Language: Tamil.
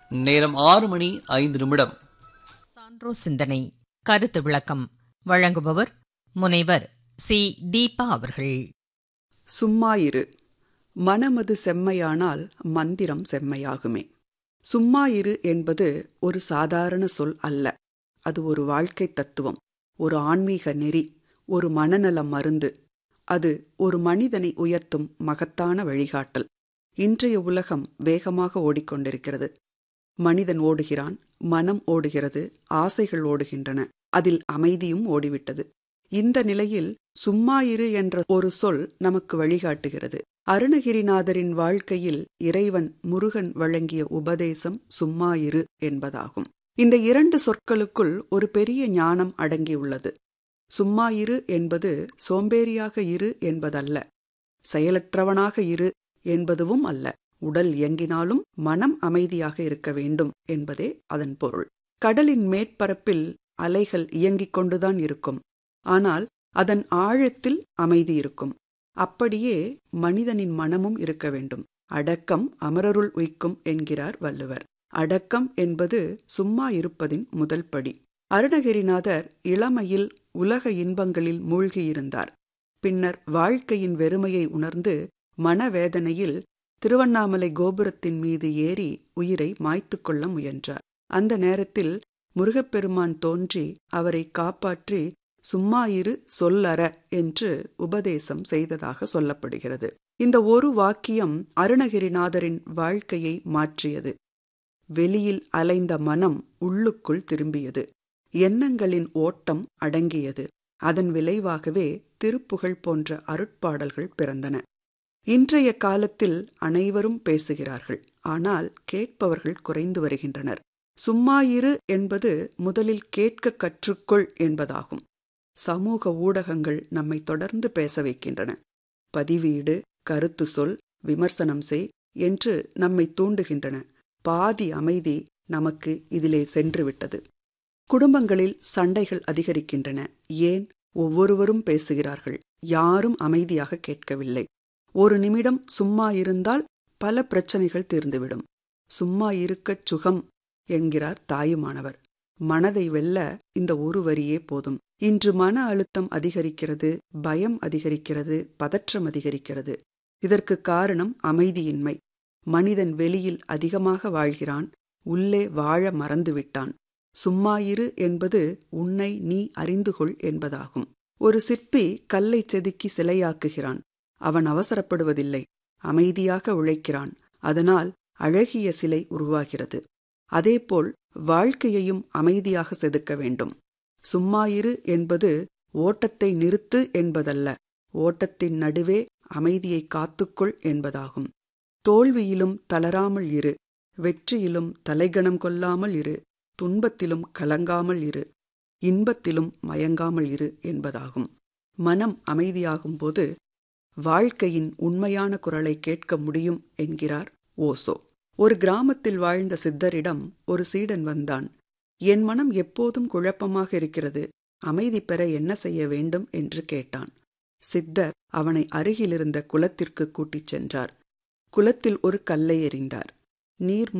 நேரம் ஆறு மணி ஐந்து நிமிடம் சான்றோ சிந்தனை கருத்து விளக்கம் வழங்குபவர் முனைவர் சி தீபா அவர்கள் சும்மா இரு மனமது செம்மையானால் மந்திரம் செம்மையாகுமே சும்மா இரு என்பது ஒரு சாதாரண சொல் அல்ல அது ஒரு வாழ்க்கை தத்துவம் ஒரு ஆன்மீக நெறி ஒரு மனநல மருந்து அது ஒரு மனிதனை உயர்த்தும் மகத்தான வழிகாட்டல் இன்றைய உலகம் வேகமாக ஓடிக்கொண்டிருக்கிறது மனிதன் ஓடுகிறான் மனம் ஓடுகிறது ஆசைகள் ஓடுகின்றன அதில் அமைதியும் ஓடிவிட்டது இந்த நிலையில் சும்மா இரு என்ற ஒரு சொல் நமக்கு வழிகாட்டுகிறது அருணகிரிநாதரின் வாழ்க்கையில் இறைவன் முருகன் வழங்கிய உபதேசம் சும்மா இரு என்பதாகும் இந்த இரண்டு சொற்களுக்குள் ஒரு பெரிய ஞானம் அடங்கியுள்ளது சும்மா இரு என்பது சோம்பேறியாக இரு என்பதல்ல செயலற்றவனாக இரு என்பதுவும் அல்ல உடல் இயங்கினாலும் மனம் அமைதியாக இருக்க வேண்டும் என்பதே அதன் பொருள் கடலின் மேற்பரப்பில் அலைகள் இயங்கிக் கொண்டுதான் இருக்கும் ஆனால் அதன் ஆழத்தில் அமைதி இருக்கும் அப்படியே மனிதனின் மனமும் இருக்க வேண்டும் அடக்கம் அமரருள் உய்க்கும் என்கிறார் வள்ளுவர் அடக்கம் என்பது சும்மா இருப்பதின் முதல் படி அருணகிரிநாதர் இளமையில் உலக இன்பங்களில் மூழ்கியிருந்தார் பின்னர் வாழ்க்கையின் வெறுமையை உணர்ந்து மனவேதனையில் திருவண்ணாமலை கோபுரத்தின் மீது ஏறி உயிரை மாய்த்து கொள்ள முயன்றார் அந்த நேரத்தில் முருகப்பெருமான் தோன்றி அவரை காப்பாற்றி சும்மா இரு சொல்லற என்று உபதேசம் செய்ததாக சொல்லப்படுகிறது இந்த ஒரு வாக்கியம் அருணகிரிநாதரின் வாழ்க்கையை மாற்றியது வெளியில் அலைந்த மனம் உள்ளுக்குள் திரும்பியது எண்ணங்களின் ஓட்டம் அடங்கியது அதன் விளைவாகவே திருப்புகழ் போன்ற அருட்பாடல்கள் பிறந்தன இன்றைய காலத்தில் அனைவரும் பேசுகிறார்கள் ஆனால் கேட்பவர்கள் குறைந்து வருகின்றனர் சும்மா இரு என்பது முதலில் கேட்க கற்றுக்கொள் என்பதாகும் சமூக ஊடகங்கள் நம்மை தொடர்ந்து பேச வைக்கின்றன பதிவீடு கருத்து சொல் விமர்சனம் செய் என்று நம்மை தூண்டுகின்றன பாதி அமைதி நமக்கு இதிலே சென்று விட்டது குடும்பங்களில் சண்டைகள் அதிகரிக்கின்றன ஏன் ஒவ்வொருவரும் பேசுகிறார்கள் யாரும் அமைதியாக கேட்கவில்லை ஒரு நிமிடம் சும்மா இருந்தால் பல பிரச்சனைகள் தீர்ந்துவிடும் சும்மா இருக்கச் சுகம் என்கிறார் தாயுமானவர் மனதை வெல்ல இந்த ஒரு வரியே போதும் இன்று மன அழுத்தம் அதிகரிக்கிறது பயம் அதிகரிக்கிறது பதற்றம் அதிகரிக்கிறது இதற்கு காரணம் அமைதியின்மை மனிதன் வெளியில் அதிகமாக வாழ்கிறான் உள்ளே வாழ மறந்துவிட்டான் சும்மா இரு என்பது உன்னை நீ அறிந்து கொள் என்பதாகும் ஒரு சிற்பி கல்லை செதுக்கி சிலையாக்குகிறான் அவன் அவசரப்படுவதில்லை அமைதியாக உழைக்கிறான் அதனால் அழகிய சிலை உருவாகிறது அதேபோல் வாழ்க்கையையும் அமைதியாக செதுக்க வேண்டும் சும்மா இரு என்பது ஓட்டத்தை நிறுத்து என்பதல்ல ஓட்டத்தின் நடுவே அமைதியை காத்துக்கொள் என்பதாகும் தோல்வியிலும் தளராமல் இரு வெற்றியிலும் தலைகணம் கொள்ளாமல் இரு துன்பத்திலும் கலங்காமல் இரு இன்பத்திலும் மயங்காமல் இரு என்பதாகும் மனம் அமைதியாகும் போது வாழ்க்கையின் உண்மையான குரலை கேட்க முடியும் என்கிறார் ஓசோ ஒரு கிராமத்தில் வாழ்ந்த சித்தரிடம் ஒரு சீடன் வந்தான் என் மனம் எப்போதும் குழப்பமாக இருக்கிறது அமைதி பெற என்ன செய்ய வேண்டும் என்று கேட்டான் சித்தர் அவனை அருகிலிருந்த குளத்திற்கு கூட்டிச் சென்றார் குளத்தில் ஒரு கல்லை எறிந்தார் நீர்